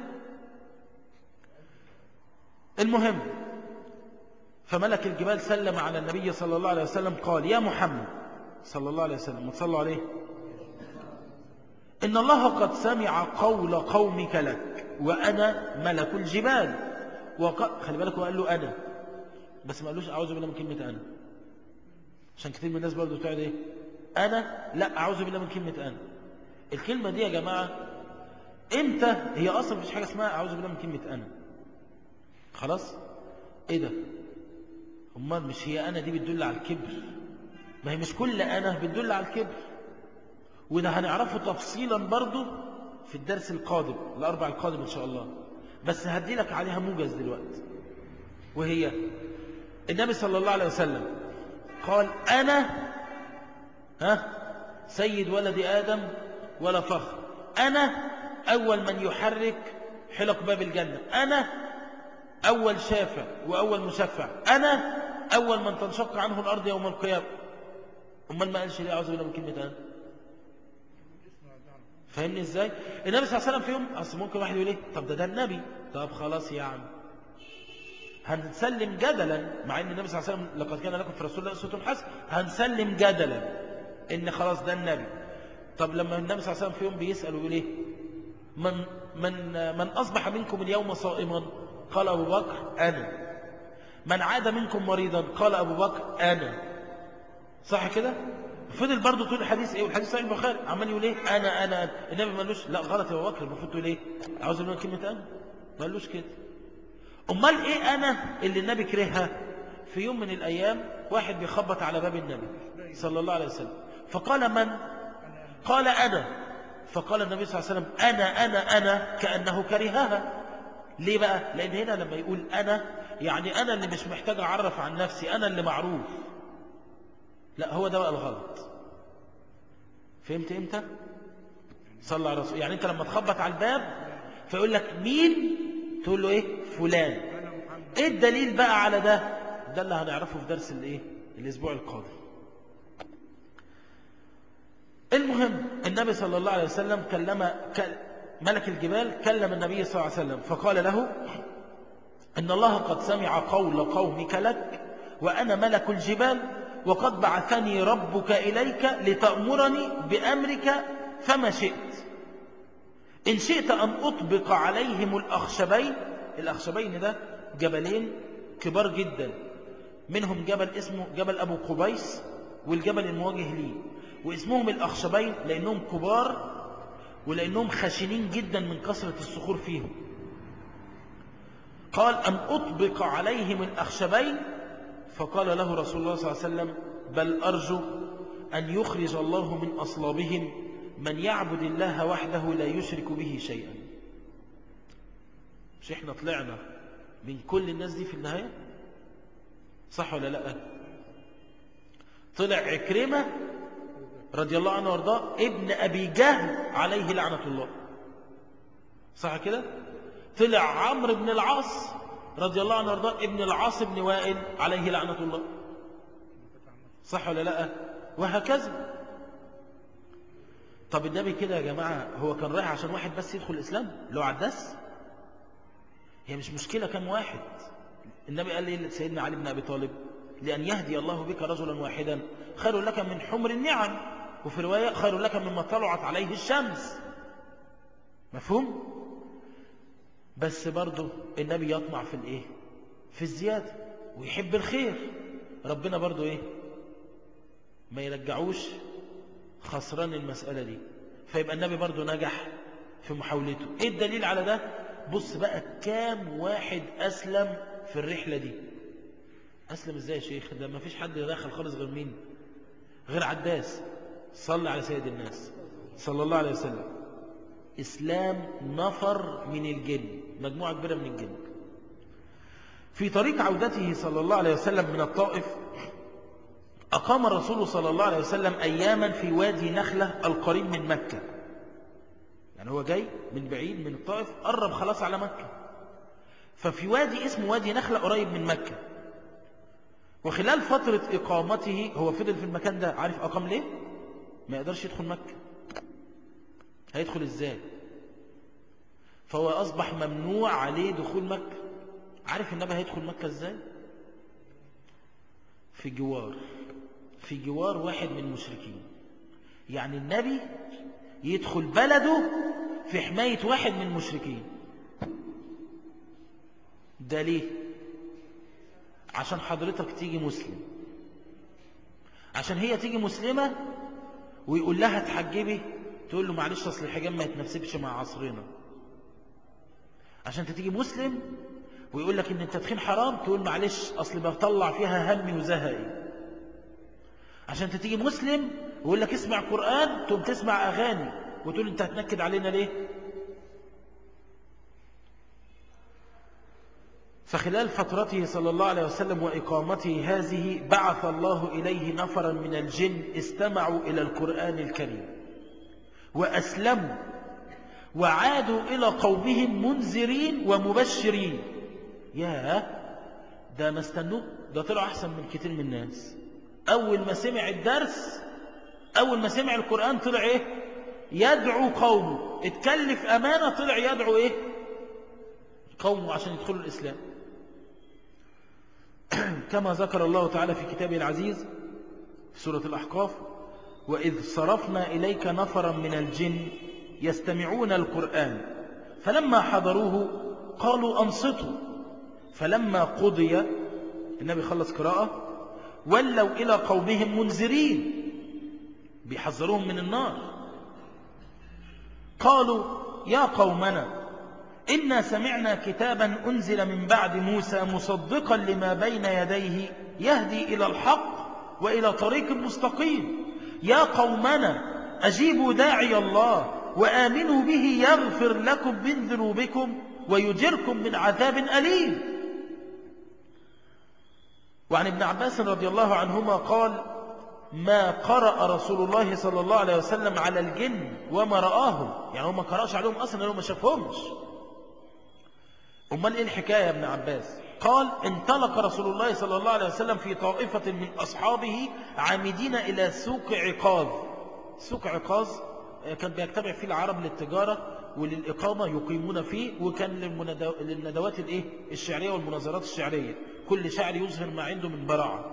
A: المهم فملك الجبال سلم على النبي صلى الله عليه وسلم قال يا محمد صلى الله عليه وسلم وتصلوا عليه إن الله قد سمع قول قومك لك وأنا ملك الجبال وق... خلي بالك وقال له أنا بس ما قالوش أعوذ بالله من كلمة أنا عشان كثير من الناس برضو بتقعد إيه أنا لا أعوذ بالله من كلمة أنا الكلمة دي يا جماعة إمتى هي أصلا مفيش حاجة اسمها أعوذ بالله من كلمة أنا خلاص إيه ده أمال مش هي أنا دي بتدل على الكبر ما هي مش كل أنا بتدل على الكبر وده هنعرفه تفصيلا برضو في الدرس القادم الأربع القادم إن شاء الله بس هدي لك عليها موجز دلوقتي وهي النبي صلى الله عليه وسلم قال أنا ها سيد ولد آدم ولا فخر أنا أول من يحرك حلق باب الجنة أنا أول شافع وأول مشفع أنا أول من تنشق عنه الأرض يوم القيامة أمال ما قالش ليه أعوذ بالله من كلمة أنا فاهمني ازاي النبي صلى الله عليه وسلم في يوم اصل ممكن واحد يقول ايه طب ده ده النبي طب خلاص يا عم هنسلم جدلا مع ان النبي صلى الله عليه وسلم لقد كان لكم في رسول الله اسوه حسنه هنسلم جدلا ان خلاص ده النبي طب لما النبي صلى الله عليه وسلم في يوم بيسال ويقول ايه من من من اصبح منكم اليوم صائما قال ابو بكر انا من عاد منكم مريضا قال ابو بكر انا صح كده فضل برضه طول الحديث ايه والحديث صحيح البخاري عمال يقول ايه انا انا النبي ما قالوش لا غلط يا ابو بكر المفروض تقول ايه عاوز منك كلمه انا ما قالوش كده امال ايه انا اللي النبي كرهها في يوم من الايام واحد بيخبط على باب النبي صلى الله عليه وسلم فقال من قال انا فقال النبي صلى الله عليه وسلم انا انا انا كانه كرهها ليه بقى لان هنا لما يقول انا يعني انا اللي مش محتاج اعرف عن نفسي انا اللي معروف لا هو ده بقى الغلط فهمت امتى صلى على رسول يعني انت لما تخبط على الباب فيقول لك مين تقول له ايه فلان ايه الدليل بقى على ده ده اللي هنعرفه في درس الايه الاسبوع القادم المهم النبي صلى الله عليه وسلم كلم ملك الجبال كلم النبي صلى الله عليه وسلم فقال له إن الله قد سمع قول قومك لك وأنا ملك الجبال وقد بعثني ربك إليك لتأمرني بأمرك فما شئت إن شئت أن أطبق عليهم الأخشبين الأخشبين ده جبلين كبار جدا منهم جبل اسمه جبل أبو قبيس والجبل المواجه ليه واسمهم الأخشبين لأنهم كبار ولأنهم خشنين جدا من كثرة الصخور فيهم قال أن أطبق عليهم الأخشبين فقال له رسول الله صلى الله عليه وسلم بل أرجو أن يخرج الله من أصلابهم من يعبد الله وحده لا يشرك به شيئا مش احنا طلعنا من كل الناس دي في النهاية صح ولا لا طلع عكرمة رضي الله عنه وارضاه ابن أبي جهل عليه لعنة الله صح كده طلع عمرو بن العاص رضي الله عنه وارضاه ابن العاص بن وائل عليه لعنة الله صح ولا لا وهكذا طب النبي كده يا جماعة هو كان رايح عشان واحد بس يدخل الإسلام لو عداس هي مش مشكلة كم واحد النبي قال لي سيدنا علي بن أبي طالب لأن يهدي الله بك رجلا واحدا خير لك من حمر النعم وفي رواية خير لك مما طلعت عليه الشمس مفهوم؟ بس برضه النبي يطمع في الايه في الزيادة ويحب الخير ربنا برضه ايه ما يرجعوش خسران المسألة دي فيبقى النبي برضه نجح في محاولته ايه الدليل على ده بص بقى كام واحد أسلم في الرحلة دي أسلم ازاي يا شيخ ده ما فيش حد داخل خالص غير مين غير عداس صلى على سيد الناس صلى الله عليه وسلم إسلام نفر من الجن مجموعة كبيرة من الجن في طريق عودته صلى الله عليه وسلم من الطائف أقام الرسول صلى الله عليه وسلم أياما في وادي نخلة القريب من مكة يعني هو جاي من بعيد من الطائف قرب خلاص على مكة ففي وادي اسمه وادي نخلة قريب من مكة وخلال فترة إقامته هو فضل في المكان ده عارف أقام ليه؟ ما يقدرش يدخل مكة هيدخل ازاي فهو أصبح ممنوع عليه دخول مكة عارف النبي هيدخل مكة ازاي في جوار في جوار واحد من المشركين يعني النبي يدخل بلده في حماية واحد من المشركين ده ليه عشان حضرتك تيجي مسلم عشان هي تيجي مسلمة ويقول لها تحجبي تقول له معلش اصل الحجاب ما يتناسبش مع عصرنا عشان تيجي مسلم ويقول لك ان التدخين حرام تقول معلش اصل بطلع فيها همي وزهقي عشان تيجي مسلم ويقول لك اسمع قرآن تقوم تسمع اغاني وتقول انت هتنكد علينا ليه فخلال فترته صلى الله عليه وسلم وإقامته هذه بعث الله إليه نفرا من الجن استمعوا إلى القرآن الكريم وأسلموا وعادوا إلى قومهم منذرين ومبشرين يا ده ما استنوه ده طلع أحسن من كتير من الناس أول ما سمع الدرس أول ما سمع القرآن طلع إيه يدعو قومه اتكلف أمانة طلع يدعو إيه قومه عشان يدخلوا الإسلام كما ذكر الله تعالى في كتابه العزيز في سورة الأحقاف وإذ صرفنا إليك نفرا من الجن يستمعون القرآن فلما حضروه قالوا أنصتوا فلما قضي النبي خلص قراءة ولوا إلى قومهم منذرين بيحذروهم من النار قالوا يا قومنا إنا سمعنا كتابا أنزل من بعد موسى مصدقا لما بين يديه يهدي إلى الحق وإلى طريق مستقيم يا قومنا أجيبوا داعي الله وآمنوا به يغفر لكم من ذنوبكم ويجركم من عذاب أليم وعن ابن عباس رضي الله عنهما قال ما قرأ رسول الله صلى الله عليه وسلم على الجن وما رآهم يعني هو ما قرأش عليهم أصلا لأنه ما شافهمش أمال إيه الحكاية يا ابن عباس قال انطلق رسول الله صلى الله عليه وسلم في طائفة من أصحابه عامدين إلى سوق عقاظ سوق عقاظ كان بيجتمع فيه العرب للتجارة وللإقامة يقيمون فيه وكان للندوات الإيه؟ الشعرية والمناظرات الشعرية كل شاعر يظهر ما عنده من براعة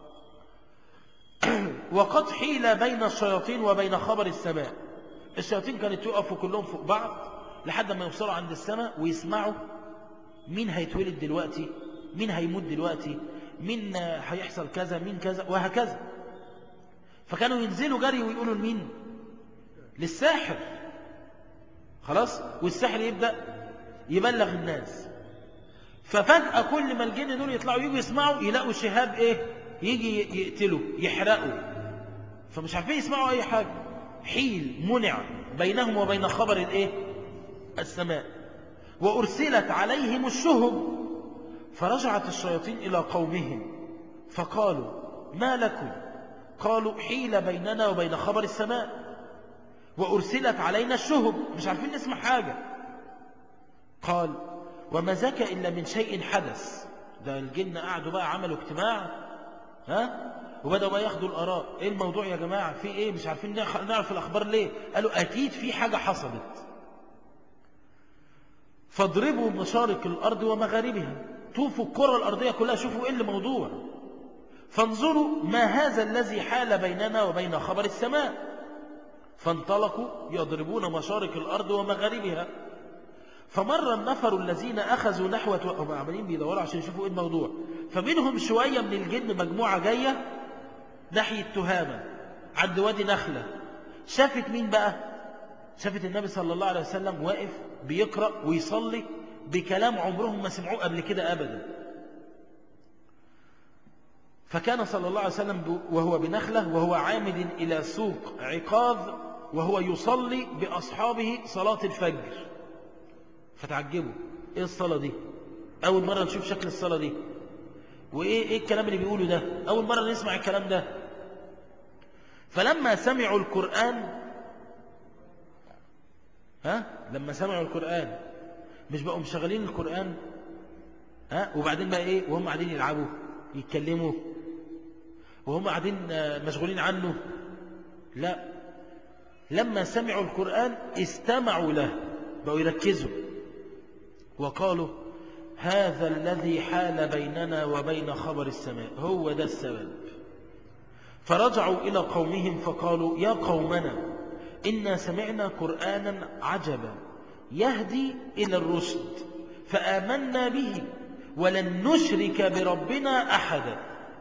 A: وقد حيل بين الشياطين وبين خبر السماء الشياطين كانت يقفوا كلهم فوق بعض لحد ما يوصلوا عند السماء ويسمعوا مين هيتولد دلوقتي مين هيموت دلوقتي مين هيحصل كذا مين كذا وهكذا فكانوا ينزلوا جري ويقولوا لمين للساحر خلاص والساحر يبدأ يبلغ الناس ففجأة كل ما الجن دول يطلعوا يجوا يسمعوا يلاقوا شهاب ايه يجي يقتلوا يحرقوا فمش عارفين يسمعوا اي حاجة حيل منع بينهم وبين خبر الايه السماء وأرسلت عليهم الشهب فرجعت الشياطين إلى قومهم فقالوا ما لكم قالوا حيل بيننا وبين خبر السماء وأرسلت علينا الشهب مش عارفين نسمع حاجة قال وما ذاك إلا من شيء حدث ده الجن قعدوا بقى عملوا اجتماع ها وبدأوا بقى ياخدوا الآراء ايه الموضوع يا جماعة في ايه مش عارفين نعرف الأخبار ليه قالوا أكيد في حاجة حصلت فاضربوا مشارق الأرض ومغاربها طوفوا الكرة الأرضية كلها شوفوا ايه الموضوع فانظروا ما هذا الذي حال بيننا وبين خبر السماء فانطلقوا يضربون مشارق الأرض ومغاربها فمر النفر الذين أخذوا نحو هم عمالين بيدوروا عشان يشوفوا إيه الموضوع فمنهم شوية من الجن مجموعة جاية ناحية تهامة عند وادي نخلة شافت مين بقى شافت النبي صلى الله عليه وسلم واقف بيقرأ ويصلي بكلام عمرهم ما سمعوه قبل كده أبدا فكان صلى الله عليه وسلم وهو بنخلة وهو عامد إلى سوق عقاذ وهو يصلي بأصحابه صلاة الفجر فتعجبوا ايه الصلاة دي اول مرة نشوف شكل الصلاة دي وايه ايه الكلام اللي بيقوله ده اول مرة نسمع الكلام ده فلما سمعوا القرآن ها لما سمعوا القرآن مش بقوا مشغلين القرآن ها وبعدين بقى ايه وهم قاعدين يلعبوا يتكلموا وهم قاعدين مشغولين عنه لا لما سمعوا القرآن استمعوا له بقوا يركزوا وقالوا هذا الذي حال بيننا وبين خبر السماء هو ده السبب فرجعوا إلى قومهم فقالوا يا قومنا إنا سمعنا قرآنا عجبا يهدي إلى الرشد فآمنا به ولن نشرك بربنا أحدا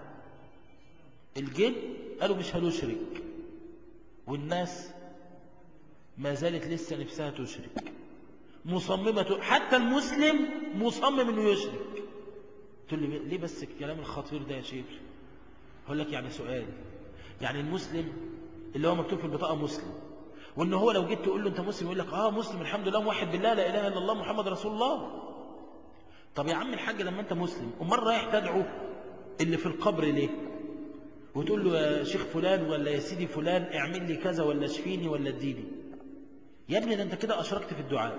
A: الجن قالوا مش هنشرك والناس ما زالت لسه نفسها تشرك مصممة حتى المسلم مصمم انه يشرك تقول لي ليه بس الكلام الخطير ده يا شيخ هقول لك يعني سؤال يعني المسلم اللي هو مكتوب في البطاقة مسلم وان هو لو جيت تقول له انت مسلم يقول لك اه مسلم الحمد لله موحد بالله لا اله الا الله محمد رسول الله طب يا عم الحاج لما انت مسلم امال رايح تدعو اللي في القبر ليه وتقول له يا شيخ فلان ولا يا سيدي فلان اعمل لي كذا ولا اشفيني ولا اديني يا ابني ده انت كده اشركت في الدعاء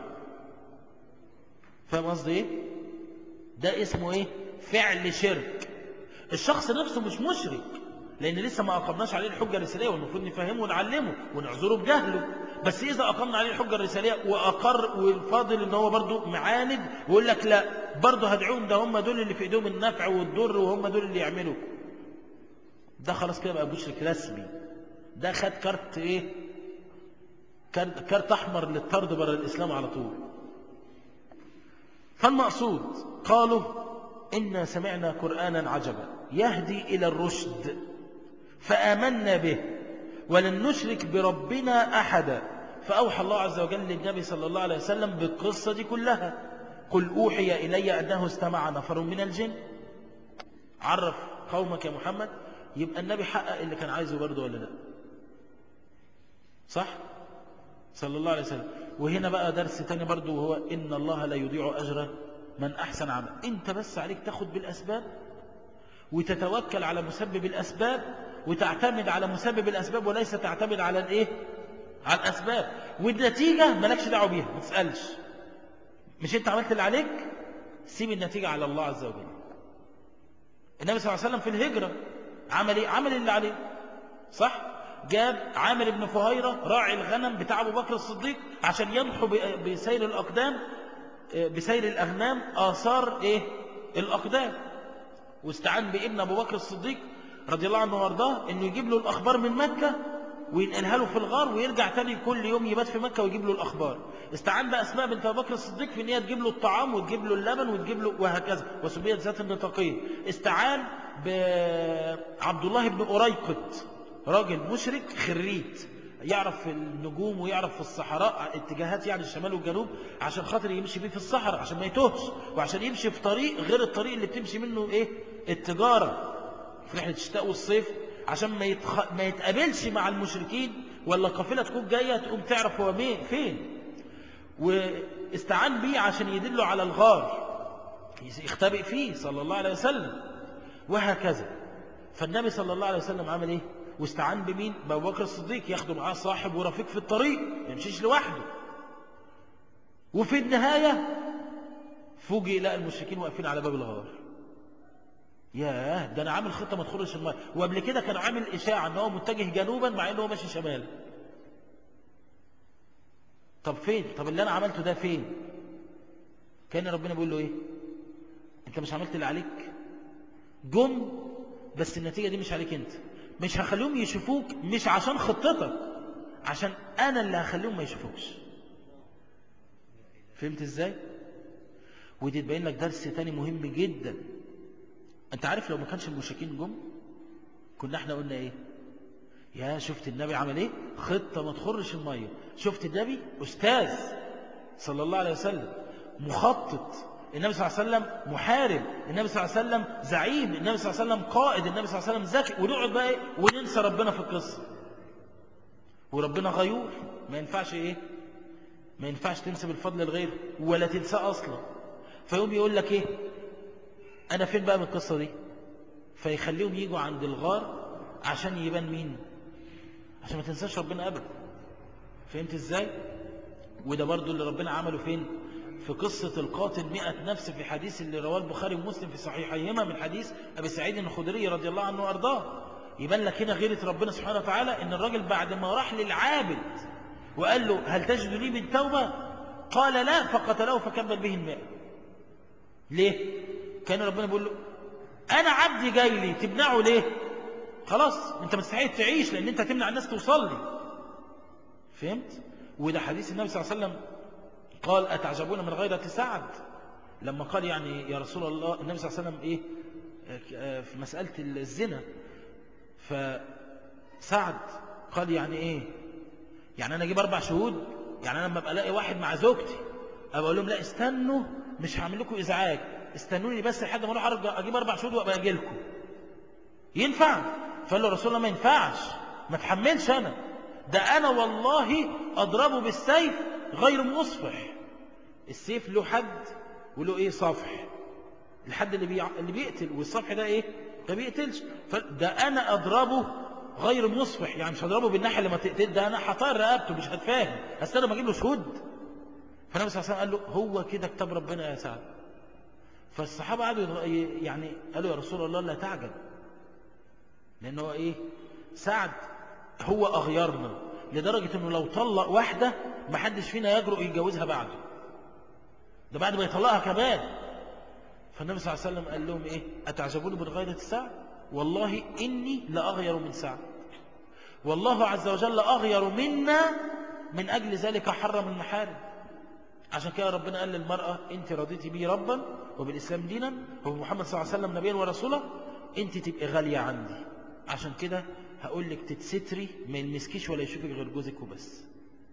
A: فاهم قصدي ايه ده اسمه ايه فعل شرك الشخص نفسه مش مشرك لان لسه ما اقمناش عليه الحجه الرساليه والمفروض نفهمه ونعلمه ونعذره بجهله بس اذا اقمنا عليه الحجه الرساليه واقر والفاضل ان هو برضه معاند ويقول لك لا برضه هدعوهم ده هم دول اللي في ايديهم النفع والضر وهم دول اللي يعملوا ده خلاص كده بقى مشرك رسمي ده خد كارت ايه كارت, كارت احمر للطرد بره الاسلام على طول فالمقصود قالوا إنا سمعنا قرآنا عجبا يهدي إلى الرشد فآمنا به ولن نشرك بربنا أحدا فأوحى الله عز وجل للنبي صلى الله عليه وسلم بالقصة دي كلها قل أوحي إلي أنه استمع نفر من الجن عرف قومك يا محمد يبقى النبي حقق اللي كان عايزه برضه ولا لا صح صلى الله عليه وسلم وهنا بقى درس تاني برضه وهو إن الله لا يضيع أجر من أحسن عمل أنت بس عليك تاخد بالأسباب وتتوكل على مسبب الأسباب وتعتمد على مسبب الأسباب وليس تعتمد على الإيه على الأسباب والنتيجة مالكش دعوه بيها ما تسألش مش أنت عملت اللي عليك سيب النتيجة على الله عز وجل النبي صلى الله عليه وسلم في الهجرة عمل إيه عمل اللي عليه صح جاب عامر بن فهيرة راعي الغنم بتاع أبو بكر الصديق عشان يضحوا بسير الأقدام بسير الأغنام آثار إيه؟ الأقدام واستعان بابن أبو بكر الصديق رضي الله عنه وارضاه أنه يجيب له الأخبار من مكة وينقلها له في الغار ويرجع تاني كل يوم يبات في مكة ويجيب له الأخبار استعان بأسماء بنت أبو بكر الصديق في أن هي تجيب له الطعام وتجيب له اللبن وتجيب له وهكذا وسميت ذات النطاقين استعان بعبد الله بن أريقط راجل مشرك خريت يعرف في النجوم ويعرف في الصحراء اتجاهات يعني الشمال والجنوب عشان خاطر يمشي بيه في الصحراء عشان ما يتوهش وعشان يمشي في طريق غير الطريق اللي بتمشي منه ايه التجارة في رحلة الشتاء والصيف عشان ما, يتخ... ما يتقابلش مع المشركين ولا قافلة تكون جاية تقوم تعرف هو مين فين واستعان بيه عشان يدله على الغار يختبئ فيه صلى الله عليه وسلم وهكذا فالنبي صلى الله عليه وسلم عمل ايه واستعان بمين بأبو بكر الصديق ياخده معاه صاحب ورفيق في الطريق ما يمشيش لوحده وفي النهاية فوجئ لقى المشركين واقفين على باب الغار ياه ده انا عامل خطه ما تخرجش الماء وقبل كده كان عامل اشاعه ان هو متجه جنوبا مع انه هو ماشي شمال طب فين طب اللي انا عملته ده فين كان ربنا بيقول له ايه انت مش عملت اللي عليك جم بس النتيجه دي مش عليك انت مش هخليهم يشوفوك مش عشان خطتك عشان انا اللي هخليهم ما يشوفوكش فهمت ازاي ودي تبين لك درس تاني مهم جدا انت عارف لو ما كانش المشركين جم كنا احنا قلنا ايه يا شفت النبي عمل ايه خطة ما تخرش المية شفت النبي استاذ صلى الله عليه وسلم مخطط النبي صلى الله عليه وسلم محارب النبي صلى الله عليه وسلم زعيم النبي صلى الله عليه وسلم قائد النبي صلى الله عليه وسلم ذكي ونقعد بقى ايه وننسى ربنا في القصة وربنا غيور ما ينفعش ايه ما ينفعش تنسب الفضل لغيره ولا تنساه اصلا فيقوم يقول لك ايه انا فين بقى من القصة دي فيخليهم يجوا عند الغار عشان يبان مين عشان ما تنساش ربنا ابدا فهمت ازاي وده برضو اللي ربنا عمله فين في قصة القاتل مئة نفس في حديث اللي رواه البخاري ومسلم في صحيحيهما من حديث أبي سعيد الخدري رضي الله عنه وأرضاه يبان لك هنا غيرة ربنا سبحانه وتعالى إن الراجل بعد ما راح للعابد وقال له هل تجد لي من توبة قال لا فقتله فكمل به المئة ليه كان ربنا بيقول له أنا عبدي جاي لي تمنعه ليه خلاص انت مستحيل تعيش لأن انت هتمنع الناس توصل لي فهمت وده حديث النبي صلى الله عليه وسلم قال أتعجبون من غيرة سعد لما قال يعني يا رسول الله النبي صلى الله عليه وسلم إيه في مسألة الزنا فسعد قال يعني إيه يعني أنا أجيب أربع شهود يعني أنا لما أبقى ألاقي واحد مع زوجتي أبقى أقول لهم لا استنوا مش هعمل لكم إزعاج استنوني بس لحد ما أروح أجيب أربع شهود وأبقى أجي لكم ينفع فقال له رسول الله ما ينفعش ما تحملش أنا ده أنا والله أضربه بالسيف غير مصفح السيف له حد وله ايه صفح الحد اللي, بيع... اللي بيقتل والصفح ده ايه ده بيقتلش فده انا اضربه غير مصفح يعني مش هضربه بالناحيه اللي ما تقتل ده انا هطير رقبته مش هتفاهم استنى ما اجيب له شهود فالنبي صلى الله عليه وسلم قال له هو كده كتاب ربنا يا سعد فالصحابه قعدوا يعني قالوا يا رسول الله لا تعجب لان هو ايه سعد هو اغيرنا لدرجه انه لو طلق واحده ما حدش فينا يجرؤ يتجوزها بعده ده بعد ما يطلقها كمان فالنبي صلى الله عليه وسلم قال لهم ايه اتعجبون من غيرة سعد والله اني لاغير من سعد والله عز وجل اغير منا من اجل ذلك حرم المحارم عشان كده ربنا قال للمرأة انت رضيتي بي ربا وبالإسلام دينا وبمحمد صلى الله عليه وسلم نبيا ورسولا انت تبقى غالية عندي عشان كده هقول لك تتستري ما يلمسكيش ولا يشوفك غير جوزك وبس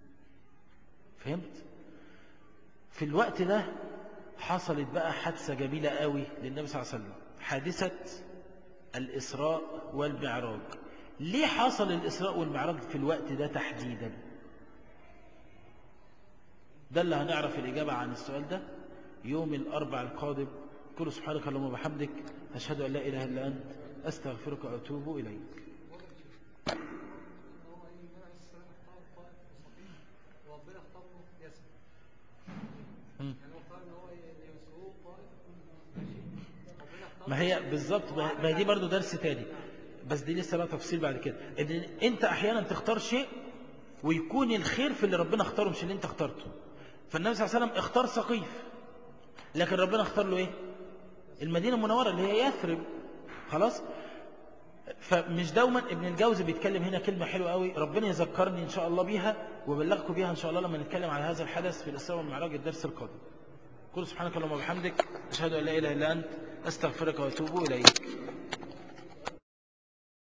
A: فهمت في الوقت ده حصلت بقى حادثة جميلة قوي للنبي صلى الله عليه وسلم حادثة الإسراء والمعراج ليه حصل الإسراء والمعراج في الوقت ده تحديدا ده اللي هنعرف الإجابة عن السؤال ده يوم الأربع القادم كل سبحانك اللهم وبحمدك أشهد أن لا إله إلا أنت أستغفرك وأتوب إليك ما هي بالظبط ما هي دي برضو درس تاني بس دي لسه بقى تفصيل بعد كده ان انت احيانا تختار شيء ويكون الخير في اللي ربنا اختاره مش اللي انت اخترته فالنبي صلى الله عليه وسلم اختار سقيف لكن ربنا اختار له ايه المدينة المنورة اللي هي يثرب خلاص فمش دوما ابن الجوزي بيتكلم هنا كلمة حلوة قوي ربنا يذكرني ان شاء الله بيها وبلغكم بيها ان شاء الله لما نتكلم على هذا الحدث في الإسراء والمعراج الدرس القادم كل سبحانك اللهم وبحمدك أشهد أن لا إله إلا أنت أستغفرك وأتوب إليك